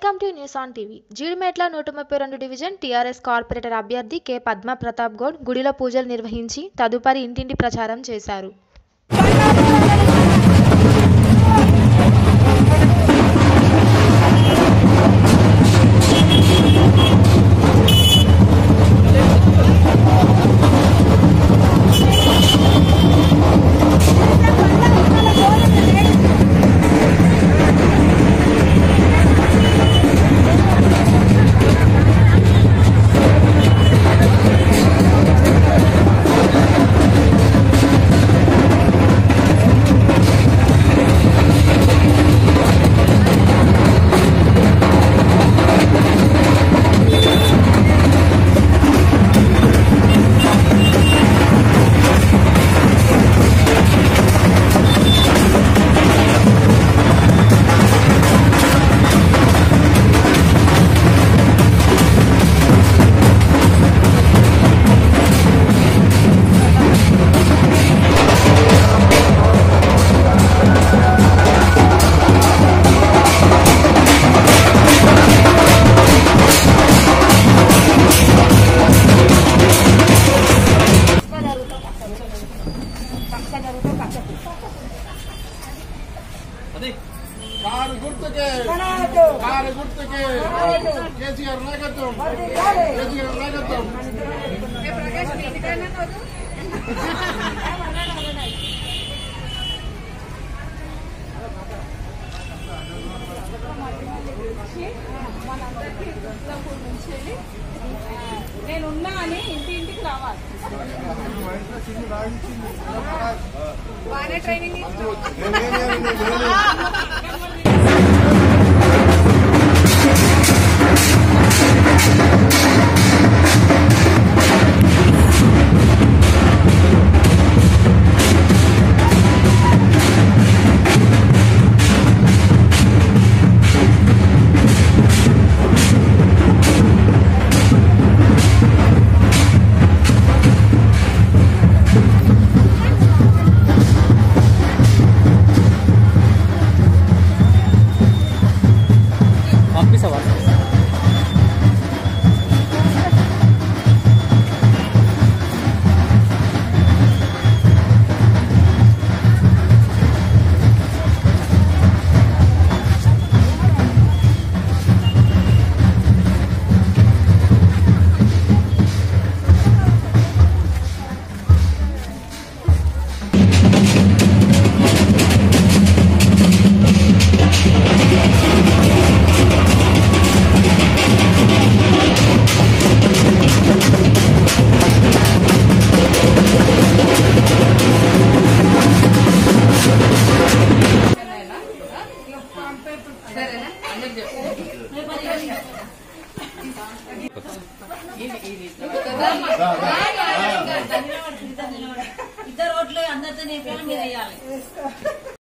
welcome to news on TV Jeedimetla నూట ముప్పై రెండు డివిజన్ టీఆర్ఎస్ కార్పొరేటర్ అభ్యర్థి కె పద్మ ప్రతాప్ గౌడ్ గుడిలో పూజలు నిర్వహించి తదుపరి ఇంటింటి ప్రచారం చేశారు కారు గుర్తుకే కారు గుర్తుకే కేసీఆర్ నాయకత్వం కేసీఆర్ నాయకత్వం నేనున్నా అని ఇంటి ఇంటికి రావాలి బాగానే ట్రైనింగ్ పంపిస్తావా సరేనా అందరికి చెప్పు ఇద్దరు ఓట్లు అందరితో నేర్పాలి మీరు వేయాలి